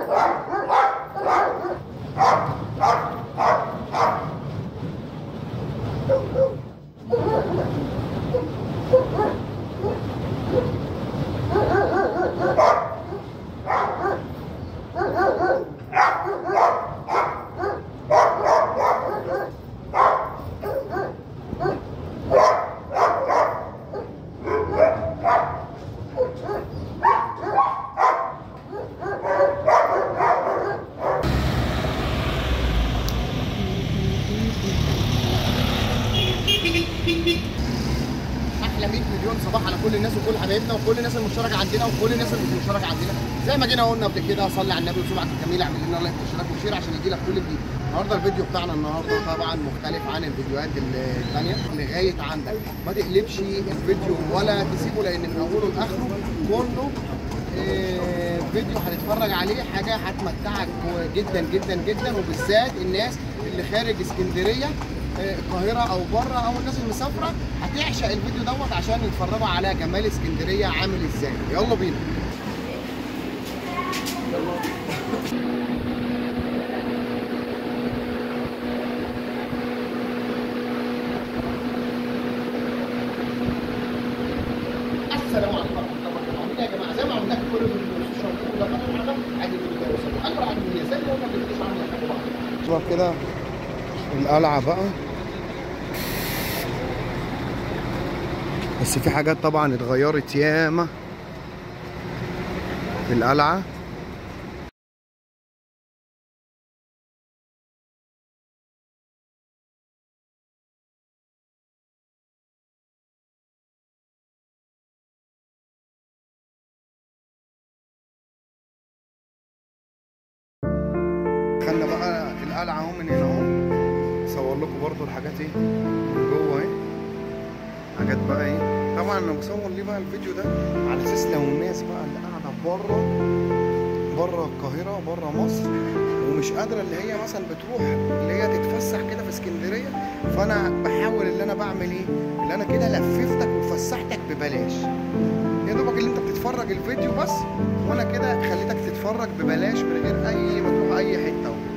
احلى 100 مليون صباح على كل الناس وكل حبايبنا وكل الناس المشتركه عندنا وكل الناس اللي مش مشتركه عندنا زي ما جينا قلنا قبل كده صلي على النبي وسمعك الجميل اعمل لنا لايك واشتراك وشير عشان يجي لك كل جديد النهارده الفيديو بتاعنا النهارده طبعا مختلف عن الفيديوهات الثانيه لغايه عندك ما تقلبش الفيديو ولا تسيبه لان من اوله لاخره كله آه، فيديو هتتفرج عليه حاجه هتمتعك جدا جدا جدا وبالذات الناس اللي خارج اسكندريه آه، القاهره او بره او الناس المسافره هتعشق الفيديو دوت عشان يتفرجوا على جمال اسكندريه عامل ازاي يلا بينا السلام عليكم ورحمه الله وبركاته عاملين ايه يا جماعه زي ما عملنا في كل السوشيال ميديا ولا قناه العالم عادي الفيديو ده يوصل اكبر عدد من الناس زي ما قلنا في الفيديو عامل يحبوا بعض شوف كده القلعه بقى بس في حاجات طبعا اتغيرت ياما في القلعه دخلنا بقى القلعه اهو من هنا اهو اصور لكم برضو الحاجات ايه من جوه اهي حاجات بقى ايه طبعا انا بصور ليه بقى الفيديو ده على اساس لو الناس بقى اللي قاعده بره بره القاهره بره مصر ومش قادره اللي هي مثلا بتروح اللي هي تتفسح كده في اسكندريه فانا بحاول اللي انا بعمل ايه اللي انا كده لففتك وفسحتك ببلاش يا دوبك اللي انت بتتفرج الفيديو بس وانا كده خليتك تتفرج ببلاش من غير اي ما تروح اي حته اهو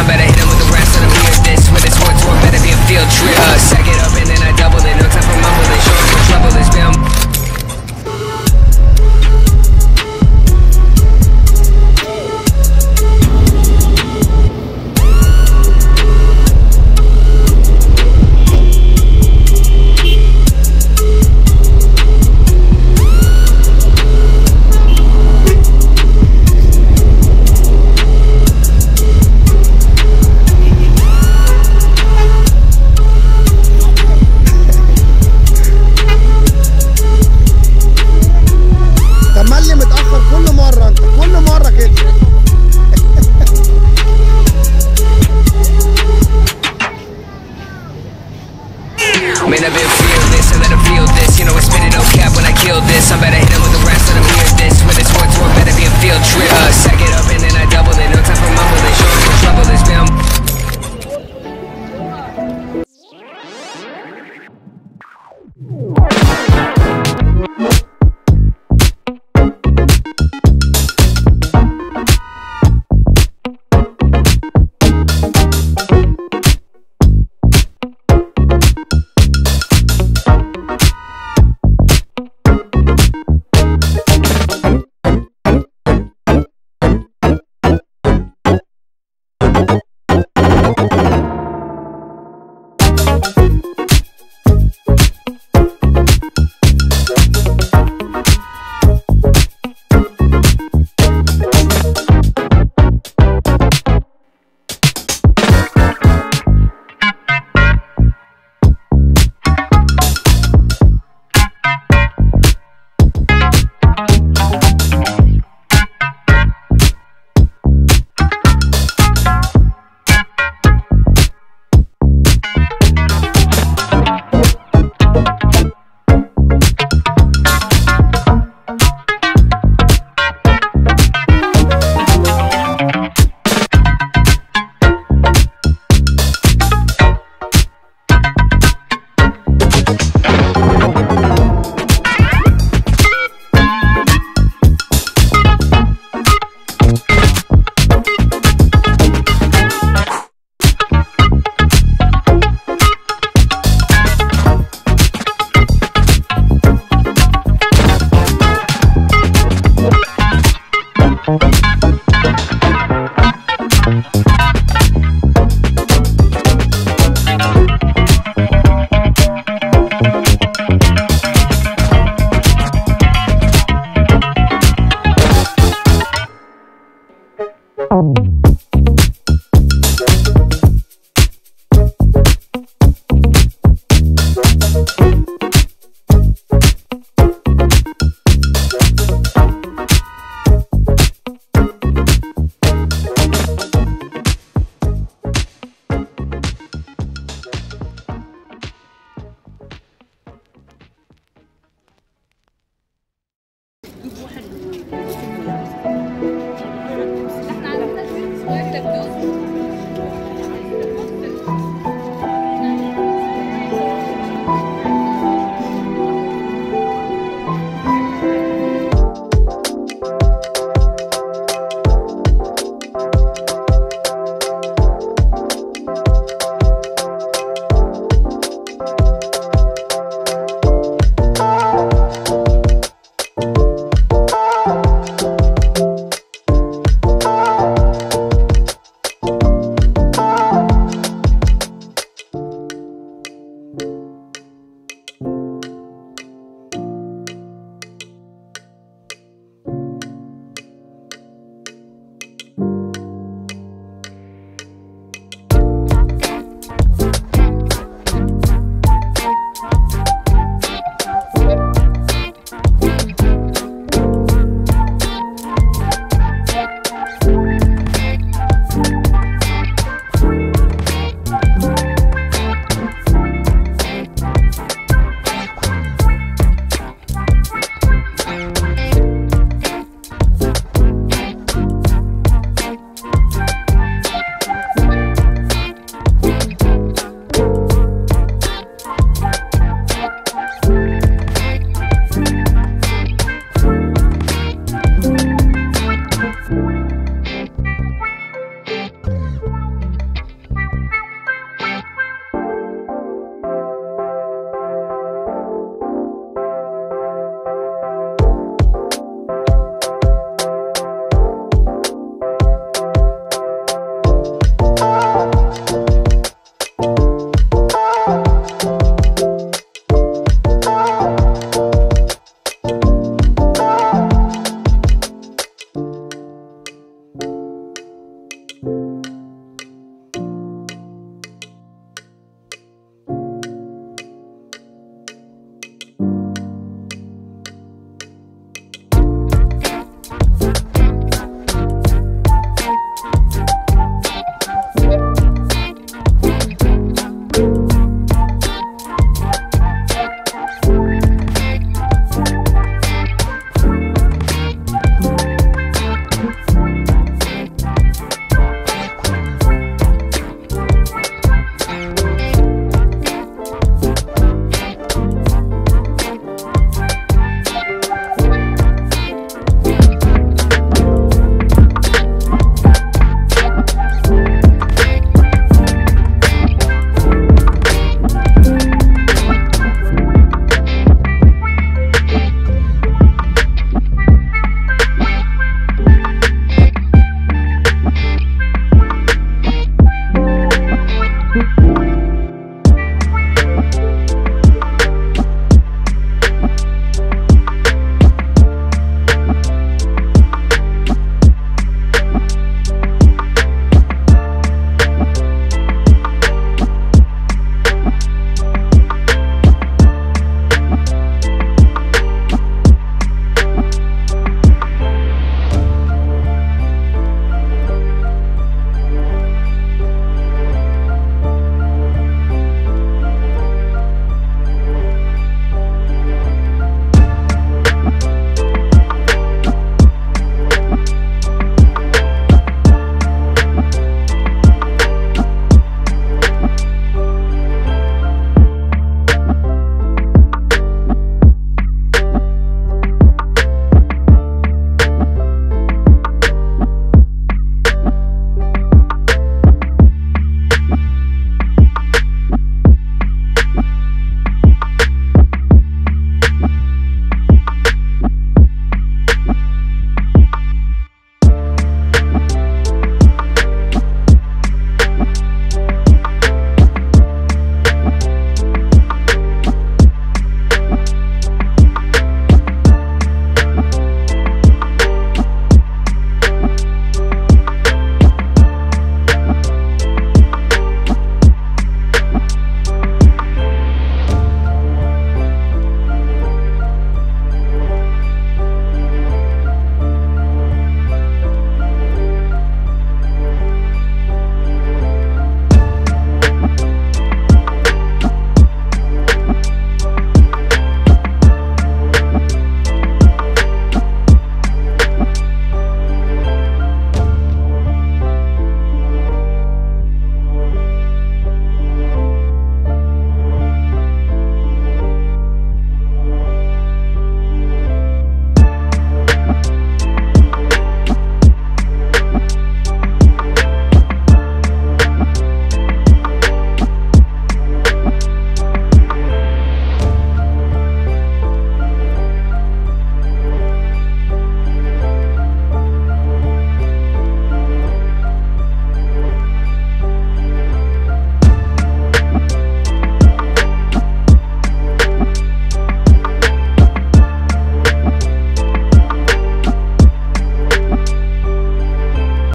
better hit him with